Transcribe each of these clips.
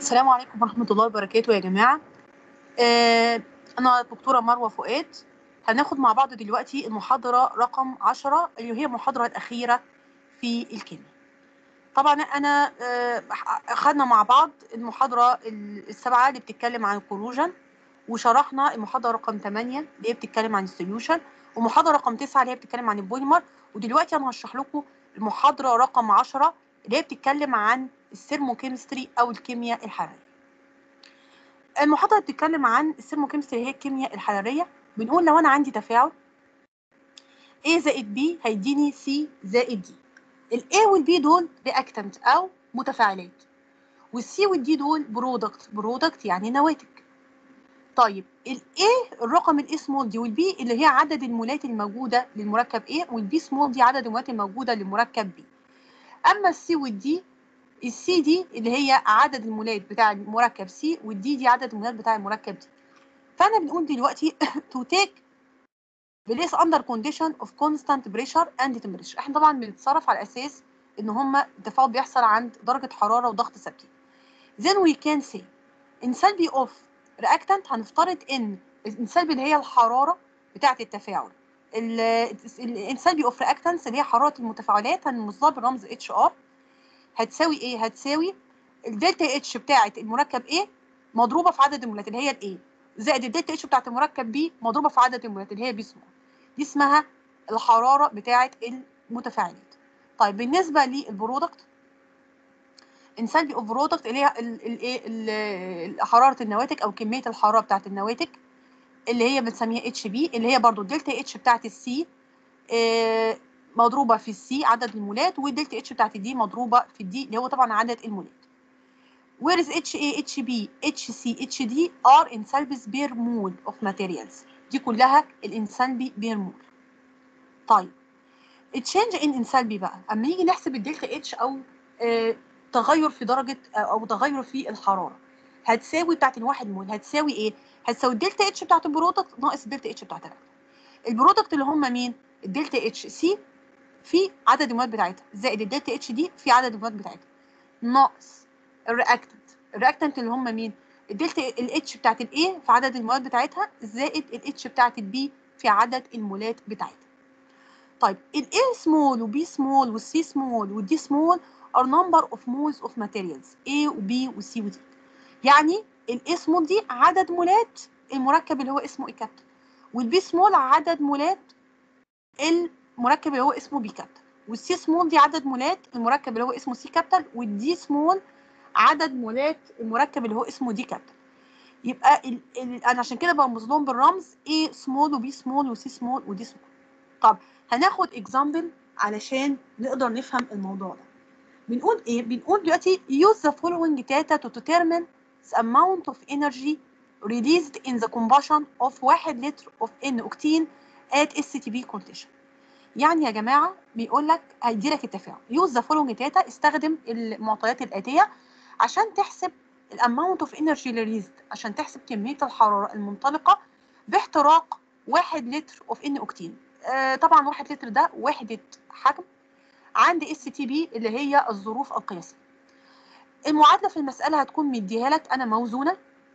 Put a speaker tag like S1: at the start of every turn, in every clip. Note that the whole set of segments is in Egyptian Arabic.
S1: السلام عليكم ورحمة الله وبركاته يا جماعة آه أنا دكتورة مروة فؤاد هناخد مع بعض دلوقتي المحاضرة رقم 10 اللي هي المحاضرة الأخيرة في الكيمياء طبعا أنا آه أخدنا مع بعض المحاضرة السبعة اللي بتتكلم عن الكروجن وشرحنا المحاضرة رقم 8 اللي هي بتتكلم عن السوليوشن ومحاضرة رقم 9 اللي هي بتتكلم عن البوليمر ودلوقتي أنا هشرح لكم المحاضرة رقم 10 اللي هي بتتكلم عن السيرموكيمستري او الكيمياء الحراريه المحاضره بتتكلم عن السيرموكيمستري هي الكيمياء الحراريه بنقول لو انا عندي تفاعل A زائد B هيديني C زائد D ال A وال B دول رياكتنت او متفاعلات وال C وال D دول برودكت برودكت يعني نواتج طيب ال A الرقم ال A سمول دي وال B اللي هي عدد المولات الموجوده للمركب A وال B سمول دي عدد المولات الموجوده للمركب B اما السي والدي السي دي اللي هي عدد المولات بتاع المركب سي والدي دي عدد المولات بتاع المركب دي فانا بنقول دلوقتي تو تيك بليس اندر كونديشن اوف كونستانت بريشر اند تمبريتشر احنا طبعا بنتصرف على اساس ان هما التفاعل بيحصل عند درجه حراره وضغط ثابتين then we can say انسلبي اوف reactant هنفترض ان الانسلبي اللي هي الحراره بتاعه التفاعل الانسلبي اوف رياكتنس اللي هي حراره المتفاعلات هنرمز لها بالرمز اتش ار هتساوي ايه هتساوي الدلتا اتش بتاعه المركب A مضروبه في عدد المولات اللي هي الاي زائد الدلتا اتش بتاعه المركب B مضروبه في عدد المولات اللي هي بي سمول دي اسمها الحراره بتاعه المتفاعلات طيب بالنسبه للبرودكت انسلبي اوف برودكت اللي هي الايه حراره النواتج او كميه الحراره بتاعه النواتج اللي هي بنسميها اتش بي اللي هي برضو الدلتا اتش بتاعت السي آه مضروبه في السي عدد المولات والدلتا اتش بتاعت الدي مضروبه في الدي اللي هو طبعا عدد المولات whereas HA, HB, HC, HD are ensalpes per mole of materials دي كلها الانسلبي بير مول طيب التشينج ان انسلبي بقى اما نيجي نحسب الدلتا اتش او آه تغير في درجه او تغير في الحراره هتساوي بتاعت الواحد مول هتساوي ايه هتساوي الدلتا اتش بتاعت البرودكت ناقص الدلتا اتش بتاعت الرياكتنت البرودكت اللي هم مين الدلتا اتش سي في عدد المولات بتاعتها زائد الدلتا اتش دي في عدد المولات بتاعتها ناقص الرياكتنت الرياكتنت اللي هم مين الدلتا الاتش بتاعت الاي في عدد المولات بتاعتها زائد الاتش بتاعت البي في عدد المولات بتاعتها طيب الاي سمول وبي سمول والسي سمول والدي سمول are number of moles of materials A وB وC وD يعني الاي سمول دي عدد مولات المركب اللي هو اسمه اي كابتن والبي سمول عدد مولات المركب اللي هو اسمه بي كابتن والسي سمول دي عدد مولات المركب اللي هو اسمه سي كابتن والدي سمول عدد مولات المركب اللي هو اسمه دي كابتن يبقى ال ال انا عشان كده برمز لهم بالرمز اي سمول وبي سمول وسي سمول ودي سمول طب هناخد اكزامبل علشان نقدر نفهم الموضوع ده بنقول ايه بنقول دلوقتي use the following data to determine the amount of energy released in the combustion of 1 لتر of N-octane at STP condition. يعني يا جماعة بيقول لك هيدي لك التفاعل use the following data استخدم المعطيات الآتية عشان تحسب الاماونت اوف انرجي released عشان تحسب كمية الحرارة المنطلقة باحتراق 1 لتر اوف ان اوكتين آه طبعا 1 لتر ده وحدة حجم عند اس تي بي اللي هي الظروف القياسية المعادلة في المسألة هتكون مديها لك أنا موزونة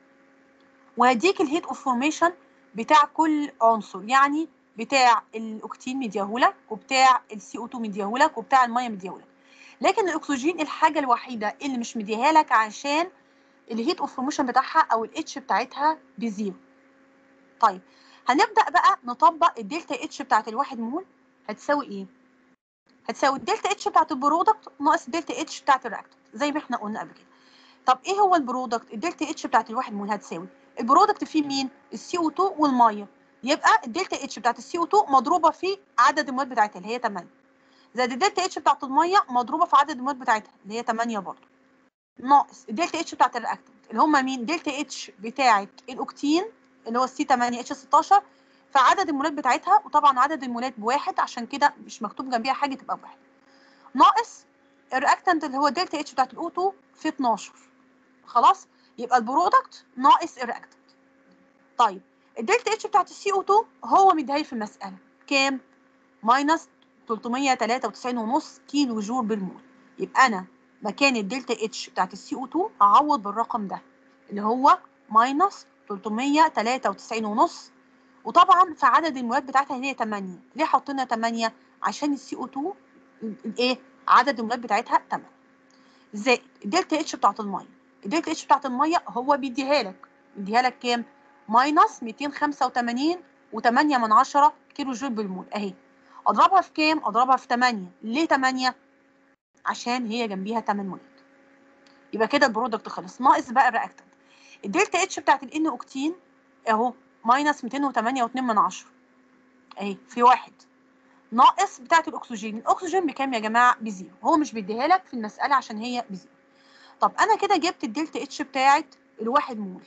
S1: وهديك الهيت اوف فورميشن بتاع كل عنصر يعني بتاع الاكتين مديهولك وبتاع السي او 2 مديهولك وبتاع الميه مديهولك لكن الاكسجين الحاجه الوحيده اللي مش مديها لك عشان الهيت اوف فورميشن بتاعها او الاتش بتاعتها بزيرو طيب هنبدا بقى نطبق الدلتا اتش بتاعت الواحد مول هتساوي ايه هتساوي الدلتا اتش بتاعت البرودكت ناقص الدلتا اتش بتاعت الرياكتنت زي ما احنا قلنا قبل كده طب ايه هو البرودكت الدلتا اتش بتاعت الواحد مول هتساوي البرودكت فيه مين السي او 2 والميه يبقى الدلتا اتش بتاعت السي او 2 مضروبه في عدد المواد بتاعتها اللي هي 8 زائد الدلتا اتش بتاعت الميه مضروبه في عدد المواد بتاعتها اللي هي 8 برضه ناقص الدلتا اتش بتاعت الرياكتنت اللي هم مين دلتا اتش بتاعت الاوكتين اللي هو السي 8 اتش 16 فعدد المولات بتاعتها وطبعا عدد المولات بواحد عشان كده مش مكتوب جنبيها حاجه تبقى بواحد ناقص الرياكتنت اللي هو الدلتا اتش بتاعت الاو 2 في 12 خلاص يبقى البرودكت ناقص الرياكتنت طيب الدلتا اتش بتاعت السي او 2 هو مديها في المساله كام ماينس 393.5 كيلو جول بالمول يبقى انا مكان الدلتا اتش بتاعت السي او 2 هعوض بالرقم ده اللي هو ماينس 393 ونص وطبعا في عدد المولات بتاعتها هي 8 ليه حطينا 8 عشان السي او 2 الايه عدد المولات بتاعتها 8 زائد الدلتا اتش بتاعت الميه الدلتا اتش بتاعت الميه هو بيديها لك بيديها لك كام ماينس 285 و8 من 10 كيلو جول بالمول اهي اضربها في كام اضربها في 8 ليه 8 عشان هي جنبيها 8 مولات يبقى كده البرودكت خلص ناقص بقى الرياكتنت الدلتا اتش بتاعت الان اوكتين اهو ماينس 208 و2 من 10 اهي في واحد ناقص بتاعت الاكسجين الاكسجين بكام يا جماعه بزيرو هو مش بيديها لك في المساله عشان هي بزيرو طب انا كده جبت الدلتا اتش بتاعت الواحد مول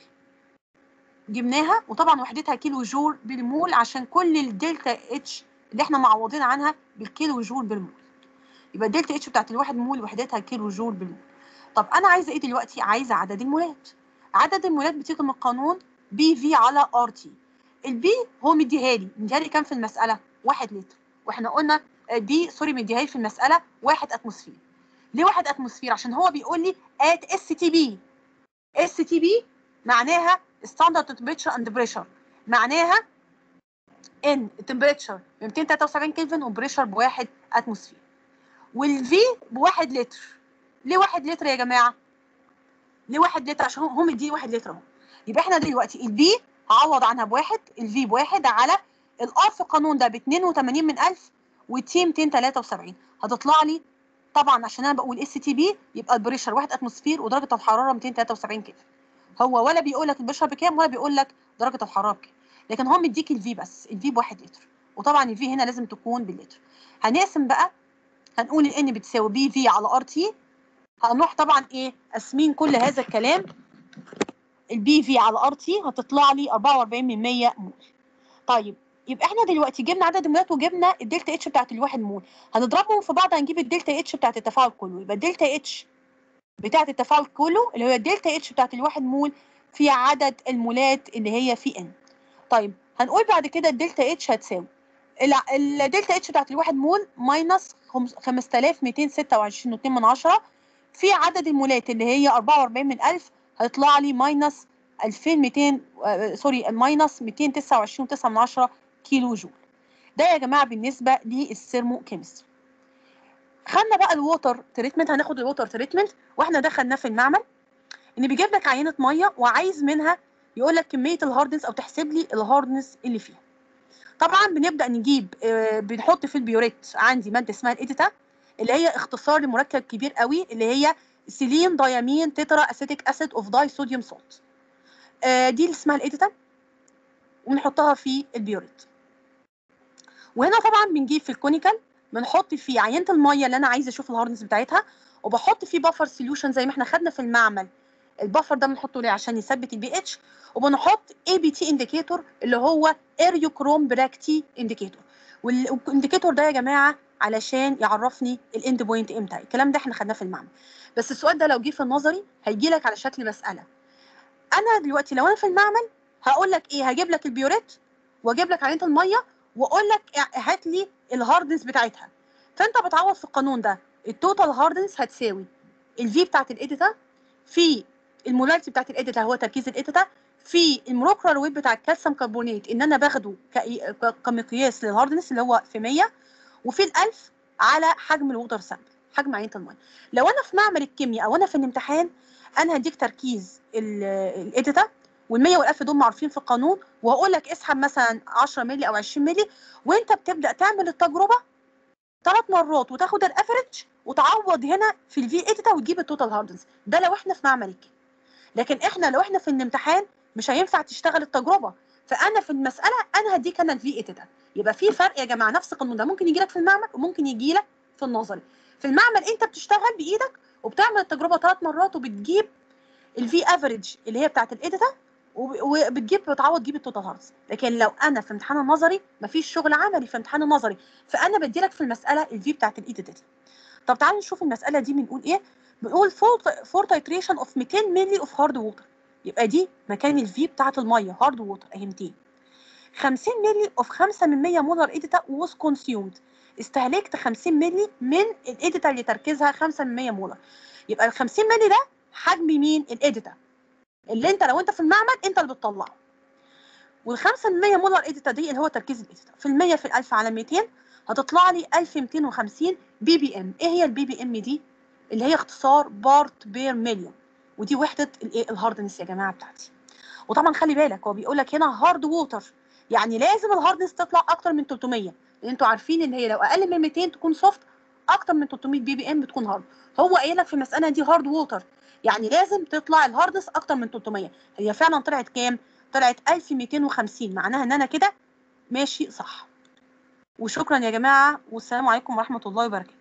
S1: جبناها وطبعا وحدتها كيلو جول بالمول عشان كل الدلتا اتش اللي احنا معوضين عنها بالكيلو جول بالمول يبقى الدلتا اتش بتاعت الواحد مول وحدتها كيلو جول بالمول طب انا عايزه ايه دلوقتي عايزه عدد المولات عدد المولات بتيجي من القانون بي في على ار تي البي هو مديها لي مديها لي كام في المساله 1 لتر واحنا قلنا دي سوري مديها لي في المساله 1 اتموسفير ليه 1 اتموسفير عشان هو بيقول لي ات اس تي بي اس تي بي معناها ستاندرد تمبريتشر اند بريشر معناها ان التمبريتشر ب 273 كلفن والبريشر بواحد اتموسفير والفي بواحد لتر ليه واحد لتر يا جماعه ليه واحد لتر عشان هم مديني واحد لتر اهو يبقى احنا دلوقتي البي هعوض عنها بواحد الفي بواحد على الار في القانون ده ب 82 من 1000 والتي 273 هتطلع لي طبعا عشان انا بقول اس تي بي يبقى البريشر 1 اتموسفير ودرجه الحراره 273 كده هو ولا بيقول لك البريشر بكام ولا بيقول لك درجه الحراره بكام لكن هو مديك الفي بس الفي بواحد لتر وطبعا الفي هنا لازم تكون باللتر هنقسم بقى هنقول الان بتساوي بي في على ار تي هنروح طبعا ايه قاسمين كل هذا الكلام البي في على ار تي هتطلع لي 44 من 100 مول طيب يبقى احنا دلوقتي جبنا عدد المولات وجبنا الدلتا اتش بتاعت الواحد مول هنضربهم في بعض هنجيب الدلتا اتش بتاعت التفاعل كله يبقى الدلتا اتش بتاعت التفاعل كله اللي هي الدلتا اتش بتاعت الواحد مول في عدد المولات اللي هي في ان طيب هنقول بعد كده الدلتا اتش هتساوي الدلتا اتش بتاعت الواحد مول ماينس 5226 و2 من 10 في عدد المولات اللي هي 44 من 1000 هيطلع لي ماينس 2200 آه سوري ماينس 229 و9 من 10 كيلو جول ده يا جماعه بالنسبه للثيرمو كيمستري خدنا بقى الووتر تريتمنت هناخد الووتر تريتمنت واحنا ده خدناه في المعمل ان بيجيب لك عينه ميه وعايز منها يقول لك كميه الهاردنس او تحسب لي الهاردنس اللي فيها طبعا بنبدا نجيب آه بنحط في البيوريت عندي ماده اسمها الاديتا اللي هي اختصار لمركب كبير قوي اللي هي سيلين دايامين تترا اسيتيك اسيد اوف داي صوديوم سولت آه دي اللي اسمها الاديتا ونحطها في البيوريت وهنا طبعا بنجيب في الكونيكال بنحط فيه عينه الميه اللي انا عايزه اشوف الهاردنس بتاعتها وبحط فيه بفر سوليوشن زي ما احنا خدنا في المعمل البفر ده بنحطه ليه عشان يثبت البي اتش وبنحط اي بي تي انديكيتور اللي هو اريوكروم براكتي انديكيتور والانديكيتور ده يا جماعه علشان يعرفني الاند بوينت امتى الكلام ده احنا خدناه في المعمل بس السؤال ده لو جه في النظري هيجي لك على شكل مساله انا دلوقتي لو انا في المعمل هقول لك ايه هجيب لك البيوريت واجيب لك عينه الميه واقول لك هات لي الهاردنس بتاعتها فانت بتعوض في القانون ده التوتال هاردنس هتساوي الفي بتاعت الاديتا في المولاريتي بتاعت الاديتا هو تركيز الاديتا في المولكولار ويت بتاع الكالسيوم كربونات ان انا باخده كمقياس للهاردنس اللي هو في 100 وفي ال1000 على حجم الووتر سامبل حجم عينه الميه لو انا في معمل الكيمياء او انا في الامتحان انا هديك تركيز الاديتا وال100 وال1000 دول معروفين في القانون وهقول لك اسحب مثلا 10 مللي او 20 مللي وانت بتبدا تعمل التجربه ثلاث مرات وتاخد الافريج وتعوض هنا في الفي اديتا وتجيب التوتال هاردنس ده لو احنا في معمل الكيمياء لكن احنا لو احنا في الامتحان مش هينفع تشتغل التجربه فانا في المساله انا هديك انا الفي اديتا يبقى في فرق يا جماعه نفس القانون ده ممكن يجي لك في المعمل وممكن يجي لك في النظري في المعمل انت بتشتغل بايدك وبتعمل التجربه ثلاث مرات وبتجيب الفي افريج اللي هي بتاعت الاديتا وبتجيب بتعوض تجيب التوتال هاردنس لكن لو انا في امتحان النظري مفيش شغل عملي في امتحان النظري فانا بدي لك في المساله الفي بتاعت الايديتا طب تعالوا نشوف المساله دي بنقول ايه بنقول فور تايتريشن اوف 200 مللي اوف هارد ووتر يبقى دي مكان الفي بتاعت الميه هارد ووتر اهي 200 50 مللي اوف 5 من 100 مولر ايديتا was consumed استهلكت 50 مللي من الايديتا اللي تركيزها 5 من 100 مولر يبقى ال 50 مللي ده حجم مين الاديتا اللي انت لو انت في المعمل انت اللي بتطلعه وال 5% مولر اديتا دي اللي هو تركيز الاديتا في المية في الألف على 200 هتطلع لي 1250 بي بي ام ايه هي البي بي ام دي اللي هي اختصار بارت بير مليون ودي وحده الايه الهاردنس يا جماعه بتاعتي وطبعا خلي بالك هو بيقول لك هنا هارد ووتر يعني لازم الهاردنس تطلع اكتر من 300 لان انتوا عارفين ان هي لو اقل من 200 تكون سوفت اكتر من 300 بي بي ام بتكون هارد هو قايل لك في المساله دي هارد ووتر يعني لازم تطلع الهاردنس اكتر من 300 هي فعلا طلعت كام طلعت 1250 معناها ان انا كده ماشي صح وشكرا يا جماعه والسلام عليكم ورحمه الله وبركاته